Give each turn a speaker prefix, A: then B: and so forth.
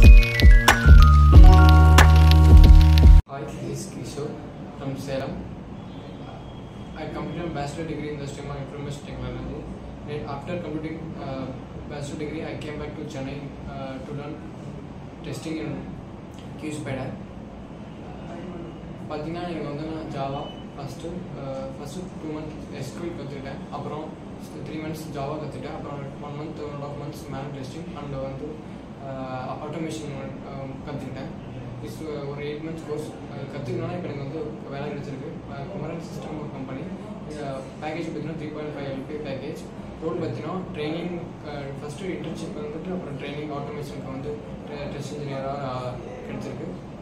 A: Hi, this is Kishore from Salem. I completed a bachelor degree in the stream of information technology. And after completing uh, bachelor degree, I came back to Chennai uh, to learn testing in QSPIDER. பார்த்தீங்கன்னா இங்கே வந்து நான் Java first first two month SQL கற்றுக்கிட்டேன் அப்புறம் three months Java கற்றுக்கிட்டேன் அப்புறம் one month one half months manual testing and வந்து automation கற்றுக்கிட்டேன் இஸ் ஒரு எயிட் மந்த்ஸ் கோர்ஸ் கற்றுக்கணுன்னா இப்போ எனக்கு வந்து வேலை கிடைச்சிருக்கு அஹ் குமரன் சிஸ்டம் ஒரு கம்பெனி பேக்கேஜ் பார்த்தீங்கன்னா three point five LP package role பார்த்தீங்கன்னா ட்ரைனிங் ஃபஸ்ட்டு இன்டர்ன்ஷிப் வந்துட்டு அப்புறம் ட்ரைனிங் ஆட்டோமேஷனுக்கு வந்து டெஸ்ட் இன்ஜினியராக கிடைச்சிருக்கு